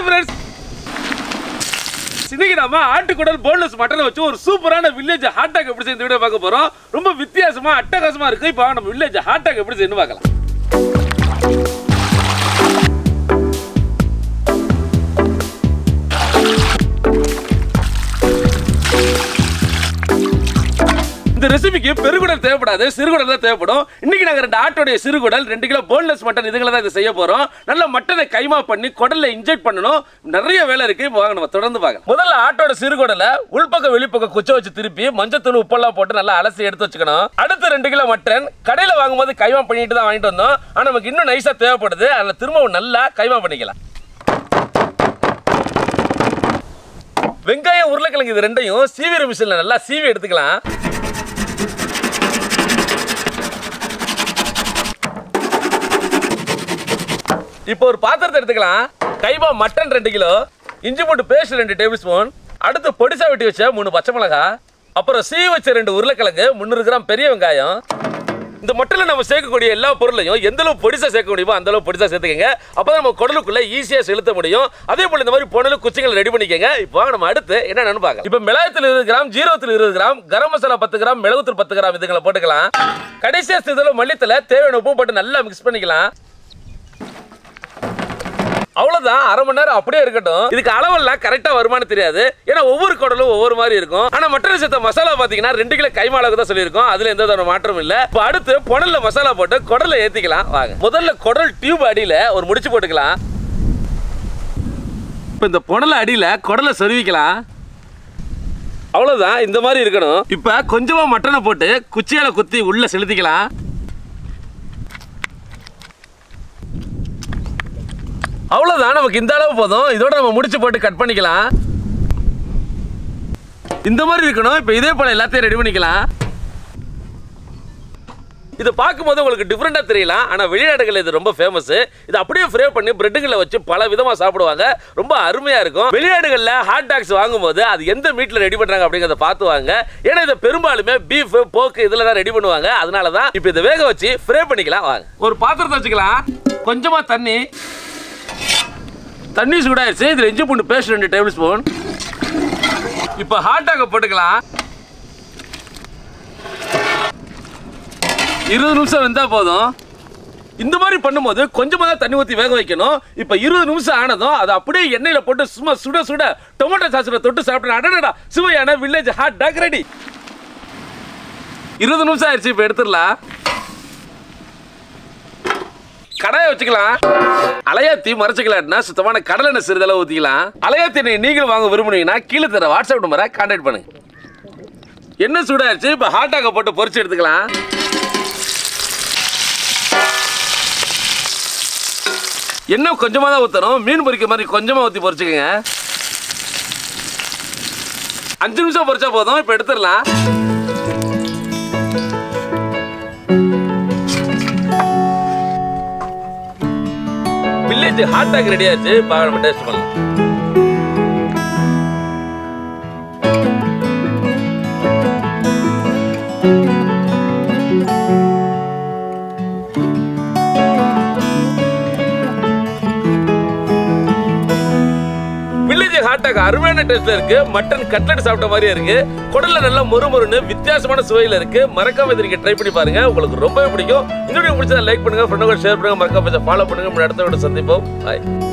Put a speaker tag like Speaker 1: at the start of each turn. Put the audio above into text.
Speaker 1: hi friends இன்னைக்கு நம்ம ஆட்டுக்குடல் boneless மட்டனை வச்சு ஒரு சூப்பரான வில்லேஜ் ஹாட் டாக் எப்படி செய்ய வீடியோ பார்க்க போறோம் ரொம்ப வித்தியாசமா அட்டகாசமா இருக்கு இப்போ நம்ம வில்லேஜ் ஹாட் டாக் எப்படி செய்யணும் பார்க்கலாம் இந்த ரெசிபிக்கு பெருகுடல் தேவைப்படாது சிறுகுடல் தான் தேவைப்படும் இன்னைக்கு நாங்க ரெண்டு ஆட்டோடைய சிறுகுடல் ரெண்டு கிலோ போன்லெஸ் மட்டன் இதுகளை தான் இதை செய்ய போறோம் நல்ல மட்டனை கைமா பண்ணி குடல்ல இன்ஜெக்ட் பண்ணணும் நிறைய வேலை இருக்கு இப்போ வாங்க நம்ம தொடர்ந்து பார்க்கலாம் முதல்ல ஆட்டோட சிறுகுடலை உள்பக்கம் வெளிப்பக்கம் குச்ச வச்சு திருப்பி மஞ்சத்தூள் உப்பெல்லாம் போட்டு நல்லா அலசி எடுத்து வச்சுக்கணும் அடுத்து ரெண்டு கிலோ மட்டன் கடையில வாங்கும்போது கைமா பண்ணிட்டு தான் வாங்கிட்டு வந்தோம் ஆனா நமக்கு இன்னும் நைஸா தேவைப்படுது அதில் திரும்பவும் நல்லா கைமா பண்ணிக்கலாம் வெங்காயம் உருளைக்கிழங்கு இது ரெண்டையும் சீவிர மிஷினில் நல்லா சீவி எடுத்துக்கலாம் இப்போ ஒரு பாத்திரத்தை எடுத்துக்கலாம் கைமா மட்டன் ரெண்டு கிலோ இஞ்சி பூண்டு பேஸ்ட் ரெண்டு டேபிள் ஸ்பூன் அடுத்து பொடிசா வெட்டி வச்ச மூணு பச்சை மிளகா அப்புறம் சீ வச்ச ரெண்டு உருளைக்கிழங்கு முந்நூறு கிராம் பெரிய வெங்காயம் இந்த மட்டனில் நம்ம சேர்க்கக்கூடிய எல்லா பொருளையும் எந்த அளவு பொடிசா சேர்க்க முடியுமோ அந்த அளவு பொடிசா சேர்த்துக்கங்க அப்பதான் நம்ம குடலுக்குள்ள ஈஸியாக செலுத்த முடியும் அதே போல இந்த மாதிரி பொண்ணு குச்சிங்களை ரெடி பண்ணிக்கங்க இப்போ வாங்க நம்ம அடுத்து என்னென்னு பார்க்கலாம் இப்போ மிளகாயத்தில் இருபது கிராம் ஜீரகத்தில் இருபது கிராம் கரம் மசாலா பத்து கிராம் மிளகுத்தூள் பத்து கிராம் இதுங்களை போட்டுக்கலாம் கடைசியாக இதில் மல்லித்தலை தேவையான உப்பு போட்டு நல்லா மிக்ஸ் பண்ணிக்கலாம் அவ்வளவுதான் அரை மணி நேரம் அப்படியே இருக்கட்டும் இதுக்கு அளவெல்லாம் கரெக்டா வருமானு தெரியாது ஏன்னா ஒவ்வொரு குடலும் ஒவ்வொரு மாதிரி இருக்கும் ஆனா மட்டன் சேர்த்த மசாலா பாத்தீங்கன்னா ரெண்டு கிலோ கைமா அளவுக்கு தான் சொல்லியிருக்கோம் அதுல எந்த விதமான மாற்றமும் இல்ல இப்போ அடுத்து புடல்ல மசாலா போட்டு குடல்ல ஏத்திக்கலாம் வாங்க முதல்ல குடல் டியூப் அடியில ஒரு முடிச்சு போட்டுக்கலாம் இப்போ இந்த புடல அடியில குடலை சொருவிக்கலாம் அவ்வளவுதான் இந்த மாதிரி இருக்கணும் இப்போ கொஞ்சமா மட்டனை போட்டு குச்சியால குத்தி உள்ள செலுத்திக்கலாம் அவ்வளவுதான் நமக்கு இந்த அளவு போதும் இதோட நம்ம முடிச்சு போட்டு கட் பண்ணிக்கலாம் இந்த மாதிரி இருக்கணும் இப்போ இதே போல எல்லாத்தையும் ரெடி பண்ணிக்கலாம் இதை பார்க்கும்போது உங்களுக்கு டிஃப்ரெண்டாக தெரியலாம் ஆனால் வெளிநாடுகள் இது ரொம்ப ஃபேமஸ் இது அப்படியே ஃப்ரே பண்ணி பிரெட்டுகளை வச்சு பல விதமாக சாப்பிடுவாங்க ரொம்ப அருமையாக இருக்கும் வெளிநாடுகளில் ஹாட் டாக்ஸ் வாங்கும்போது அது எந்த மீட்டில் ரெடி பண்ணுறாங்க அப்படிங்கிறத பார்த்து வாங்க ஏன்னா இதை பெரும்பாலுமே பீஃப் போக்கு இதில் தான் ரெடி பண்ணுவாங்க அதனால தான் இப்போ இதை வேக வச்சு ஃப்ரே பண்ணிக்கலாம் வாங்க ஒரு பாத்திரத்தை வச்சுக்கலாம் கொஞ்சமாக தண்ணி தண்ணி சூடாயிருச்சு இதில் இஞ்சி பூண்டு பேஸ்ட் ரெண்டு டேபிள் ஸ்பூன் இப்போ ஹாட் டாக போட்டுக்கலாம் இருபது நிமிஷம் வெந்தா போதும் இந்த மாதிரி பண்ணும்போது கொஞ்சமாக தான் தண்ணி ஊற்றி வேக வைக்கணும் இப்போ இருபது நிமிஷம் ஆனதும் அதை அப்படியே எண்ணெயில் போட்டு சும்மா சுட சுட டொமேட்டோ சாஸில் தொட்டு சாப்பிட்டு அடடா சுவையான வில்லேஜ் ஹாட் டாக் ரெடி இருபது நிமிஷம் ஆயிடுச்சு இப்போ எடுத்துடலாம் கடாயை வச்சுக்கலாம் அலையாத்தி மறைச்சிக்கலாம்னா சுத்தமான கடலை எண்ணெய் சிறிதளவு ஊற்றிக்கலாம் அலையாத்தி எண்ணெய் நீங்களும் வாங்க விரும்புனீங்கன்னா கீழே தர வாட்ஸ்அப் நம்பரை கான்டாக்ட் பண்ணுங்க எண்ணெய் சூடாயிருச்சு இப்போ ஹாட்டாக போட்டு பொரிச்சு எடுத்துக்கலாம் எண்ணெய் கொஞ்சமாக தான் ஊற்றணும் மீன் பொரிக்க மாதிரி கொஞ்சமாக ஊற்றி பொரிச்சுக்கோங்க அஞ்சு நிமிஷம் பொரிச்சா போதும் இப்போ எடுத்துடலாம் வில்லேஜ் ஹாட் டாக் ரெடி ஆச்சு பாக்க நம்ம டேஸ்ட் பண்ணலாம் வில்லேஜ் ஹாட் டாக் அருமையான டேஸ்ட்ல இருக்கு மட்டன் கட்லெட் சாப்பிட்ட மாதிரியே இருக்கு குடல்ல நல்லா மொறுமொறுன்னு வித்தியாசமான சுவையில இருக்கு மறக்காம இதை நீங்க ட்ரை பண்ணி பாருங்க உங்களுக்கு ரொம்பவே பிடிக்கும் இந்த வீடியோ பிடிச்சதை லைக் பண்ணுங்க ஃப்ரெண்டுங்க ஷேர் பண்ணுங்க மறக்காம ஃபாலோ பண்ணுங்க நம்ம அடுத்த வீடியோ சந்திப்போம் பாய்